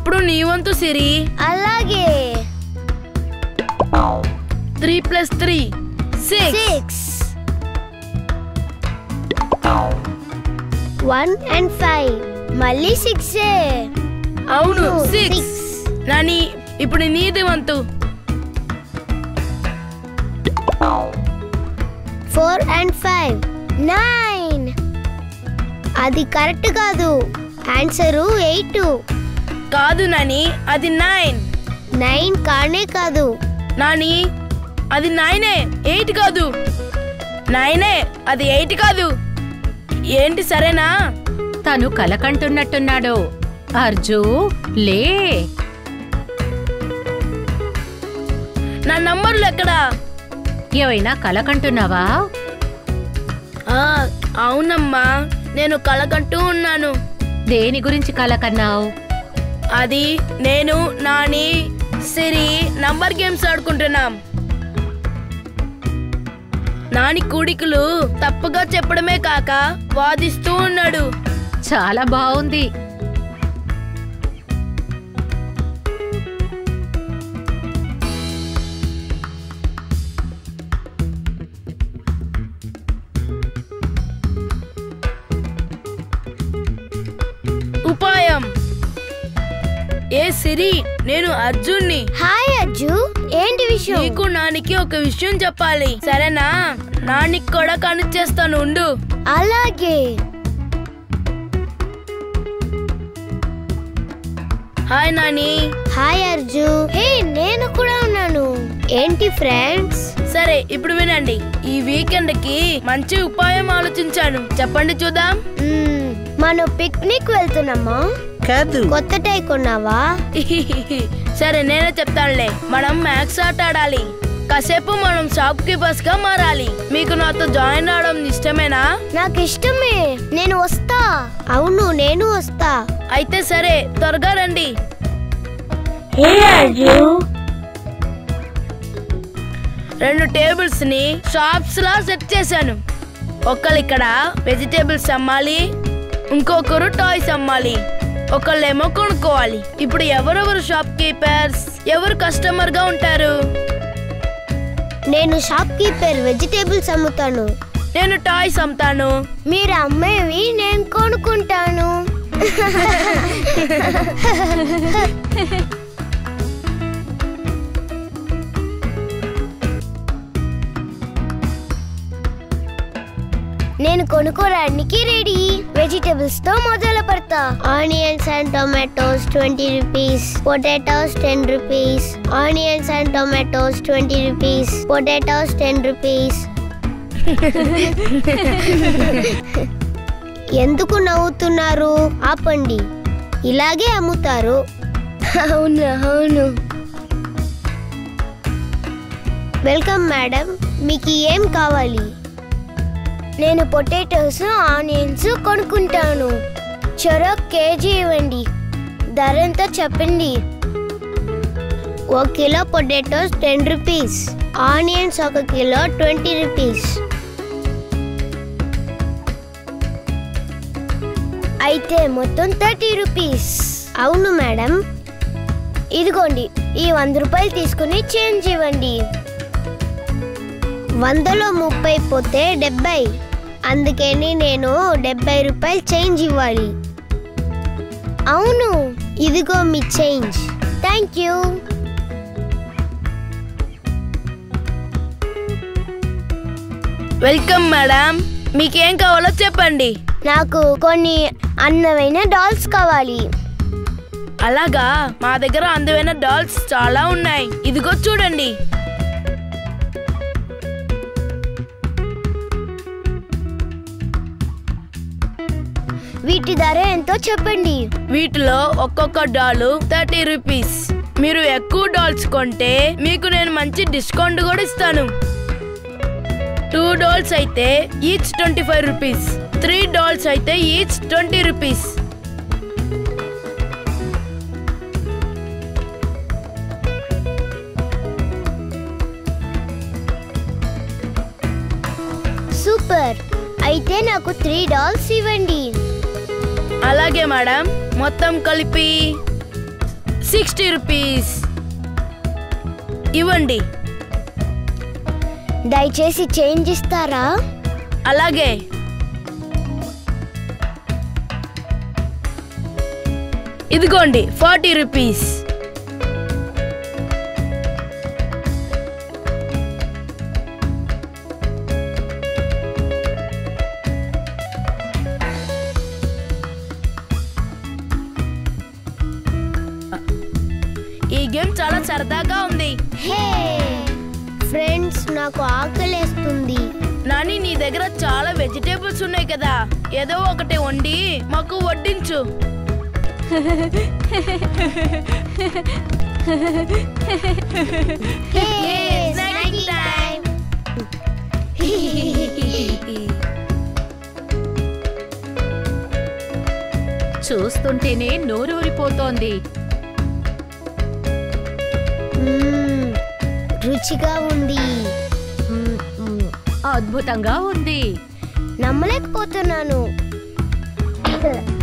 ఇప్పుడు నీ వంతు సిరి అలాగే three plus three six six one and five మళ్ళీ సిక్స్ అవును సిక్స్ నాని ఇప్పుడు నీది వంతు ఫోర్ అండ్ ఫైవ్ నైన్ అది కరెక్ట్ కాదు ఆన్సరు ఎయిట్ కాదు నాని అది నైన్ నైన్ కానే కాదు నాని అది నైనే ఎయిట్ కాదు నైనే అది ఎయిట్ కాదు ఏంటి సరేనా తను కలకంటున్నట్టున్నాడు అర్జు లే నా నంబర్లు ఎక్కడా ఏవైనా కలకంటున్నావా ఆ, అవునమ్మా నేను కలకంటూ ఉన్నాను దేని గురించి కలకన్నావు అది నేను నాని సిరి నంబర్ గేమ్స్ ఆడుకుంటున్నాం నాని కూడికులు తప్పుగా చెప్పడమే కాక వాదిస్తూ ఉన్నాడు చాలా బాగుంది ఉపాయం ఏ సిరి నేను అర్జున్ని హాయ్ అజ్జు ఏంటి విషయం నీకు నానికి ఒక విషయం చెప్పాలి సరేనా నానికి కూడా కనెక్ట్ చేస్తాను ఉండు అలాగే hi Nani hi Arju hey నేను కూడా ఉన్నాను ఏంటి ఫ్రెండ్స్ సరే ఇప్పుడు వినండి ఈ వీకెండ్ కి మంచి ఉపాయం ఆలోచించాను చెప్పండి చూద్దాం మ్మ్, మనం పిక్నిక్ వెళ్తున్నామా కాదు కొత్త టై కొన్నావా సరే నేనే చెప్తానులే మనం మ్యాక్స్ ఆట ఆడాలి కాసేపు మనం షాప్ కీపర్స్ గా మారాలి మీకు నాతో జాయిన్ అవడం ఇష్టమేనా నాకు ఇష్టమే నేను వస్తా అవును నేను వస్తా అయితే సరే త్వరగా రండి రెండు టేబుల్స్ ని షాప్స్ లా సెట్ చేశాను ఒకళ్ళు ఇక్కడ వెజిటేబుల్స్ అమ్మాలి ఇంకొకరు టాయ్స్ అమ్మాలి ఒకళ్ళేమో కొనుక్కోవాలి ఇప్పుడు ఎవరెవరు షాప్ కీపర్స్ ఎవరు కస్టమర్ గా ఉంటారు నేను షాప్ కీపర్ వెజిటేబుల్స్ అమ్ముతాను నేను టాయ్స్ అమ్ముతాను మీరు అమ్మేవి నేను కొనుక్కుంటాను నేను కొనుక్కోడానికి రెడీ వెజిటేబుల్స్ తో మొదలు పెడతా onions and tomatoes twenty rupees potatoes ten rupees onions and tomatoes twenty rupees potatoes ten rupees ఎందుకు నవ్వుతున్నారు ఆపండి ఇలాగే అమ్ముతారు అవును అవును వెల్కమ్ మేడం మీకు ఏం కావాలి నేను పొటాటోస్ ఆనియన్స్ కొనుక్కుంటాను చెరో కేజీ ఇవ్వండి ధర ఎంత చెప్పండి ఒక kilo potatoes ten rupees onions ఒక కిలో ట్వంటీ రూపీస్ అయితే మొత్తం థర్టీ రూపీస్ అవును మేడం ఇదిగోండి ఈ వంద రూపాయలు తీసుకుని చేంజ్ ఇవ్వండి వందలో ముప్పై పోతే డెబ్బై అందుకని నేను డెబ్బై రూపాయలు చేంజ్ ఇవ్వాలి అవును ఇదిగో మీ change thank you welcome madam మీకేం కావాలో చెప్పండి నాకు కొన్ని అందమైన డాల్స్ కావాలి అలాగా మా దగ్గర అందమైన డాల్స్ చాలా ఉన్నాయి ఇదిగో చూడండి వీటి ధర ఎంతో చెప్పండి వీటిలో ఒక్కొక్క డాలు థర్టీ రూపీస్ మీరు ఎక్కువ డాల్స్ కొంటే మీకు నేను మంచి డిస్కౌంట్ కూడా ఇస్తాను టూ డాల్స్ అయితే each twenty five rupees three dolls అయితే ఈచ్ ట్వంటీ రూపీస్ సూపర్ అయితే నాకు త్రీ డాల్స్ ఇవ్వండి అలాగే మేడం మొత్తం కలిపి సిక్స్టీ రూపీస్ ఇవ్వండి దయచేసి చేంజ్ ఇస్తారా అలాగే ఇదిగోండి ఫార్టీ రూపీస్ ఈ గేమ్ చాలా సరదాగా ఉంది హే ఫ్రెండ్స్ నాకు ఆకలేస్తుంది నాని నీ దగ్గర చాలా వెజిటేబుల్స్ ఉన్నాయి కదా ఏదో ఒకటి వండి మాకు వడ్డించు హే స్నాకింగ్ టైం చూస్తుంటేనే నోరూరిపోతోంది మ్మ్, రుచిగా ఉంది మ్మ్, మ్మ్, అద్భుతంగా ఉంది నమ్మలేకపోతున్నాను